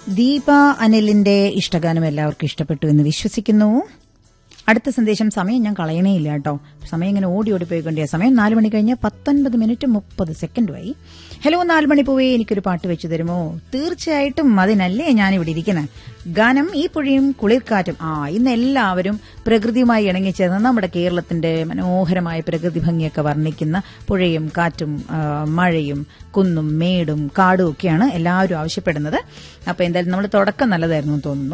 ദീപ അനിലിന്റെ ഇഷ്ടഗാനം എല്ലാവർക്കും ഇഷ്ടപ്പെട്ടു എന്ന് വിശ്വസിക്കുന്നു അടുത്ത സന്ദേശം സമയം ഞാൻ കളയണേയില്ല കേട്ടോ സമയം ഇങ്ങനെ ഓടി ഓടി പോയിക്കൊണ്ടേ സമയം നാല് മണി കഴിഞ്ഞ് പത്തൊൻപത് മിനിറ്റ് മുപ്പത് സെക്കൻഡുമായി ഹലോ നാല് മണി പോവേ എനിക്കൊരു പാട്ട് വെച്ചു തരുമോ തീർച്ചയായിട്ടും അതിനല്ലേ ഞാൻ ഇവിടെ ഇരിക്കുന്നത് ഗാനം ഈ പുഴയും കുളിർക്കാറ്റും ആ ഇന്ന് എല്ലാവരും പ്രകൃതിയുമായി ഇണങ്ങിച്ചേർന്ന് നമ്മുടെ കേരളത്തിന്റെ മനോഹരമായ പ്രകൃതി ഭംഗിയൊക്കെ വർണ്ണിക്കുന്ന പുഴയും കാറ്റും ആ, മഴയും കുന്നും മേടും കാടും ഒക്കെയാണ് എല്ലാവരും ആവശ്യപ്പെടുന്നത് അപ്പൊ എന്തായാലും നമ്മൾ തുടക്കം നല്ലതായിരുന്നു എന്ന് തോന്നുന്നു